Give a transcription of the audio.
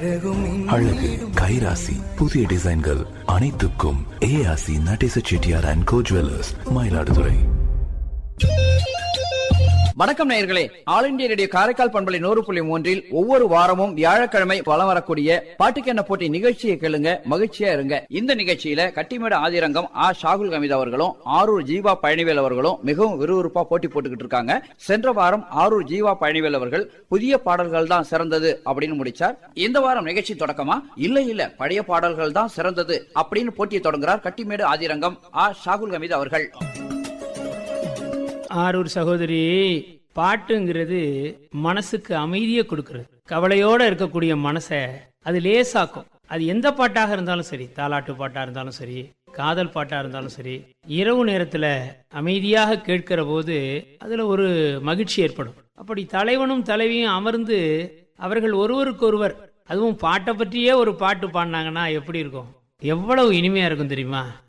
அழகு கைராசி புதிய டிசைன்கள் அனைத்துக்கும் A R C Natesa Chettiar and co jewellers Mayiladuthurai வணக்கம் நேயர்களே ஆல் இந்தியா ரேடியோ காரைக்கால் பண்பலை நூறு புள்ளி மூன்றில் ஒவ்வொரு வாரமும் வியாழக்கிழமை வலம் வரக்கூடிய பாட்டுக்கென்ன போட்டி நிகழ்ச்சியை கேளுங்க மகிழ்ச்சியா இருங்க இந்த நிகழ்ச்சியில கட்டிமேடு ஆதிரங்கம் ஆ ஷாகுல் ஹமீத் அவர்களும் ஆரூர் ஜீவா பழனிவேல் அவர்களும் மிகவும் விறுவிறுப்பா போட்டி போட்டுக்கிட்டு இருக்காங்க சென்ற வாரம் ஆரூர் ஜீவா பழனிவேல் அவர்கள் புதிய பாடல்கள் தான் சிறந்தது அப்படின்னு முடிச்சார் இந்த வாரம் நிகழ்ச்சி தொடக்கமா இல்ல இல்ல பழைய பாடல்கள் தான் சிறந்தது அப்படின்னு போட்டியை தொடங்குறார் கட்டிமேடு ஆதிரங்கம் ஆ ஷாகுல் ஹமீத் அவர்கள் ஆரூர் சகோதரி பாட்டுங்கிறது மனசுக்கு அமைதியை கொடுக்கிறது கவலையோட இருக்கக்கூடிய மனசை அது லேசாக்கும் அது எந்த பாட்டாக இருந்தாலும் சரி தாலாட்டு பாட்டா இருந்தாலும் சரி காதல் பாட்டா இருந்தாலும் சரி இரவு நேரத்துல அமைதியாக கேட்கிற போது அதுல ஒரு மகிழ்ச்சி ஏற்படும் அப்படி தலைவனும் தலைவியும் அமர்ந்து அவர்கள் ஒருவருக்கொருவர் அதுவும் பாட்டை பற்றியே ஒரு பாட்டு பாடினாங்கன்னா எப்படி இருக்கும் எவ்வளவு இனிமையா இருக்கும் தெரியுமா